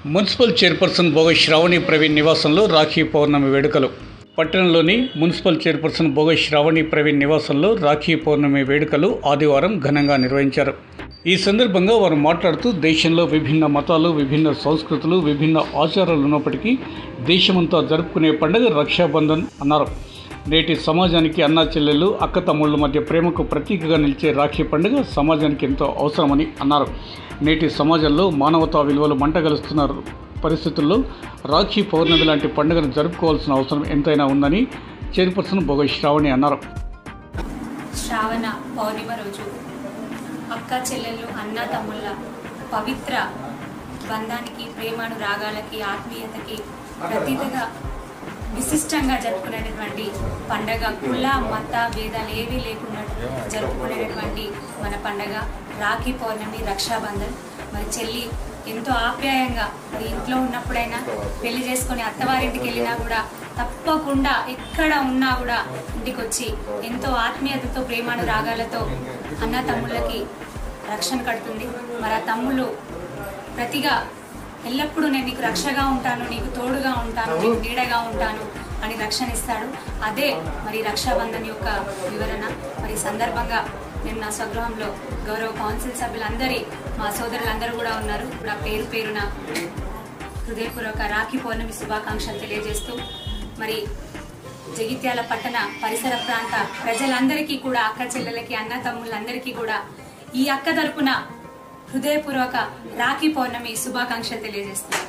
municipal chairperson బోగస్ శ్రావణి ప్రవీణ్ నివాసంలో రాఖీ పౌర్ణమి వేడుకలు పట్టణంలోని మున్సిపల్ చైర్పర్సన్ బోగస్ శ్రావణి ప్రవీణ్ నివాసంలో రాఖీ పౌర్ణమి వేడుకలు ఆదివారం ఘనంగా నిర్వహించారు ఈ సందర్భంగా వారు మాట్లాడుతూ దేశంలో విభిన్న మతాలు విభిన్న సంస్కృతులు విభిన్న ఆచారాలు ఉన్నప్పటికీ దేశమంతా జరుపుకునే పండుగ రక్షాబంధన్ అన్నారు నేటి సమాజానికి అన్నా చెల్లెళ్ళు అక్క తమ్ముళ్ళ మధ్య ప్రేమకు ప్రతీకగా నిలిచే రాఖీ పండుగ సమాజానికి ఎంతో అవసరమని అన్నారు నేటి సమాజంలో మానవతా విలువలు మంటగలుస్తున్న పరిస్థితుల్లో రాఖీ పౌర్ణమి లాంటి పండుగను జరుపుకోవాల్సిన అవసరం ఎంతైనా ఉందని చైర్పర్సన్ బొగ శ్రావణి అన్నారు శ్రావణ పౌర్ణిమ రోజు అక్క చెల్లెళ్ళు అన్న తమ్ముళ్ళ పవిత్ర బంధానికి ప్రేమను రాగాలకి ఆత్మీయతకి ప్రతీకగా విశిష్టంగా జరుపుకునేటటువంటి పండగ కుల మత భేదాలు ఏవీ లేకుండా జరుపుకునేటటువంటి మన పండగ రాఖీ పౌర్ణమి రక్షాబంధన్ మరి చెల్లి ఎంతో ఆప్యాయంగా మరి ఇంట్లో ఉన్నప్పుడైనా పెళ్లి చేసుకొని అత్తవారింటికి వెళ్ళినా కూడా తప్పకుండా ఎక్కడ ఉన్నా కూడా ఇంటికి వచ్చి ఎంతో ఆత్మీయతతో ప్రేమాను రాగాలతో అన్న తమ్ముళ్ళకి రక్షణ కడుతుంది మరి ఆ తమ్ముళ్ళు ప్రతిగా ఎల్లప్పుడూ నేను నీకు రక్షగా ఉంటాను నీకు తోడుగా ఉంటాను నీకు నీడగా ఉంటాను అని రక్షణ ఇస్తాడు అదే మరి రక్షాబంధన్ యొక్క వివరణ మరి ఈ సందర్భంగా నేను నా స్వగృహంలో గౌరవ కౌన్సిల్ సభ్యులందరి మా సోదరులందరూ కూడా ఉన్నారు నా పేరు పేరున హృదయపూర్వక రాఖీ పౌర్ణమి శుభాకాంక్షలు తెలియజేస్తూ మరి జగిత్యాల పట్టణ పరిసర ప్రాంత ప్రజలందరికీ కూడా అక్క చెల్లెలకి అన్న తమ్ముళ్ళందరికీ కూడా ఈ అక్క తరపున హృదయపూర్వక రాఖీ పౌర్ణమి శుభాకాంక్షలు తెలియజేస్తున్నాను